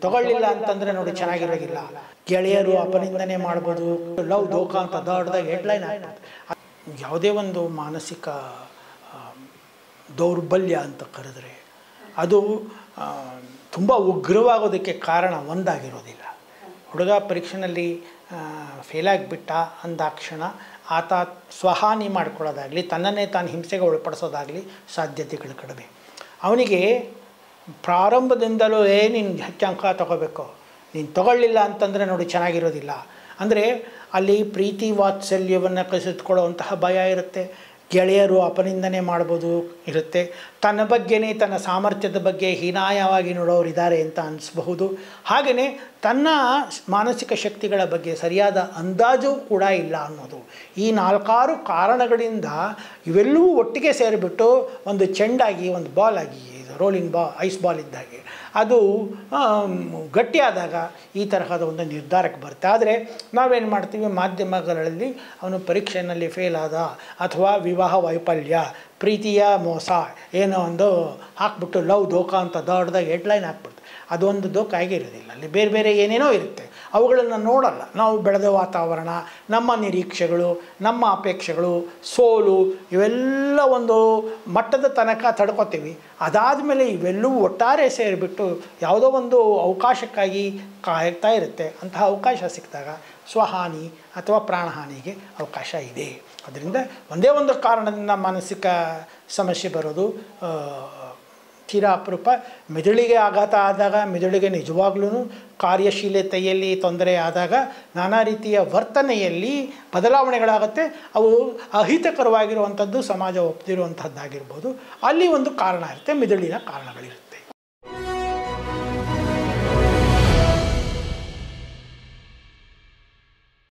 ತಗೊಳ್ಳಿಲ್ಲ ಅಂತಂದರೆ ನೋಡಿ ಚೆನ್ನಾಗಿರೋದಿಲ್ಲ ಗೆಳೆಯರು ಅಪನಿಂದನೆ ಮಾಡ್ಬೋದು ಲವ್ ದೋಖ ಅಂತ ದೊಡ್ಡದಾಗಿ ಹೆಡ್ಲೈನ್ ಆಗ್ತದೆ ಯಾವುದೇ ಒಂದು ಮಾನಸಿಕ ಆ, ದೌರ್ಬಲ್ಯ ಅಂತ ಕರೆದ್ರೆ ಅದು ತುಂಬ ಉಗ್ರವಾಗೋದಕ್ಕೆ ಕಾರಣ ಒಂದಾಗಿರೋದಿಲ್ಲ ಹುಡುಗ ಪರೀಕ್ಷೆನಲ್ಲಿ ಫೇಲ್ ಆಗಿಬಿಟ್ಟ ಅಂದಾಕ್ಷಣ ಆತ ಸ್ವಹಾನಿ ಮಾಡ್ಕೊಳ್ಳೋದಾಗಲಿ ತನ್ನನ್ನೇ ತಾನು ಹಿಂಸೆಗೆ ಒಳಪಡಿಸೋದಾಗಲಿ ಸಾಧ್ಯತೆಗಳು ಕಡಿಮೆ ಅವನಿಗೆ ಪ್ರಾರಂಭದಿಂದಲೂ ಏ ನೀನು ಹೆಚ್ಚು ಅಂಕ ತಗೋಬೇಕು ನೀನು ತಗೊಳ್ಳಿಲ್ಲ ಅಂತಂದರೆ ನೋಡಿ ಚೆನ್ನಾಗಿರೋದಿಲ್ಲ ಅಂದರೆ ಅಲ್ಲಿ ಪ್ರೀತಿ ವಾತ್ಸಲ್ಯವನ್ನು ಕಸಿದುಕೊಳ್ಳುವಂತಹ ಭಯ ಇರುತ್ತೆ ಗೆಳೆಯರು ಅಪನಿಂದನೆ ಮಾಡ್ಬೋದು ಇರುತ್ತೆ ತನ್ನ ಬಗ್ಗೆನೇ ತನ್ನ ಸಾಮರ್ಥ್ಯದ ಬಗ್ಗೆ ಹೀನಾಯವಾಗಿ ನೋಡೋರು ಇದ್ದಾರೆ ಅಂತ ಅನಿಸ್ಬಹುದು ಹಾಗೆಯೇ ತನ್ನ ಮಾನಸಿಕ ಶಕ್ತಿಗಳ ಬಗ್ಗೆ ಸರಿಯಾದ ಅಂದಾಜು ಕೂಡ ಇಲ್ಲ ಅನ್ನೋದು ಈ ನಾಲ್ಕಾರು ಕಾರಣಗಳಿಂದ ಇವೆಲ್ಲವೂ ಒಟ್ಟಿಗೆ ಸೇರಿಬಿಟ್ಟು ಒಂದು ಚೆಂಡಾಗಿ ಒಂದು ಬಾಲ್ ಆಗಿ ಇದು ರೋಲಿಂಗ್ ಬಾ ಐಸ್ ಬಾಲ್ ಇದ್ದಾಗೆ ಅದು ಆಮ್, ಗಟ್ಟಿಯಾದಾಗ ಈ ತರಹದ ಒಂದು ನಿರ್ಧಾರಕ್ಕೆ ಬರುತ್ತೆ ಆದರೆ ನಾವೇನು ಮಾಡ್ತೀವಿ ಮಾಧ್ಯಮಗಳಲ್ಲಿ ಅವನು ಪರೀಕ್ಷೆಯಲ್ಲಿ ಫೇಲ್ ಆದ ಅಥವಾ ವಿವಾಹ ವೈಫಲ್ಯ ಪ್ರೀತಿಯ ಮೋಸ ಏನೋ ಒಂದು ಹಾಕ್ಬಿಟ್ಟು ಲವ್ ದೋಖ ಅಂತ ದೊಡ್ಡದಾಗಿ ಹೆಡ್ಲೈನ್ ಹಾಕ್ಬಿಡ್ತು ಅದೊಂದು ದೋಖ ಆಗಿರೋದಿಲ್ಲ ಅಲ್ಲಿ ಬೇರೆ ಬೇರೆ ಏನೇನೋ ಇರುತ್ತೆ ಅವುಗಳನ್ನು ನೋಡಲ್ಲ ನಾವು ಬೆಳೆದ ವಾತಾವರಣ ನಮ್ಮ ನಿರೀಕ್ಷೆಗಳು ನಮ್ಮ ಅಪೇಕ್ಷೆಗಳು ಸೋಲು ಇವೆಲ್ಲ ಒಂದು ಮಟ್ಟದ ತನಕ ತಡ್ಕೊತೀವಿ ಅದಾದಮೇಲೆ ಇವೆಲ್ಲವೂ ಒಟ್ಟಾರೆ ಸೇರಿಬಿಟ್ಟು ಯಾವುದೋ ಒಂದು ಅವಕಾಶಕ್ಕಾಗಿ ಕಾಯ್ತಾ ಇರುತ್ತೆ ಅಂತಹ ಅವಕಾಶ ಸಿಕ್ಕಿದಾಗ ಸ್ವಹಾನಿ ಅಥವಾ ಪ್ರಾಣಹಾನಿಗೆ ಅವಕಾಶ ಇದೆ ಅದರಿಂದ ಒಂದೇ ಒಂದು ಕಾರಣದಿಂದ ಮಾನಸಿಕ ಸಮಸ್ಯೆ ಬರೋದು ಆ, ತೀರಾ ಅಪರೂಪ ಮೆದುಳಿಗೆ ಆಘಾತ ಆದಾಗ ಮೆದುಳಿಗೆ ನಿಜವಾಗ್ಲೂ ಕಾರ್ಯಶೀಲತೆಯಲ್ಲಿ ತೊಂದರೆ ಆದಾಗ ನಾನಾ ರೀತಿಯ ವರ್ತನೆಯಲ್ಲಿ ಬದಲಾವಣೆಗಳಾಗುತ್ತೆ ಅವು ಅಹಿತಕರವಾಗಿರುವಂಥದ್ದು ಸಮಾಜ ಒಪ್ತಿರುವಂಥದ್ದಾಗಿರ್ಬೋದು ಅಲ್ಲಿ ಒಂದು ಕಾರಣ ಇರುತ್ತೆ ಮೆದುಳಿನ ಕಾರಣಗಳಿರುತ್ತೆ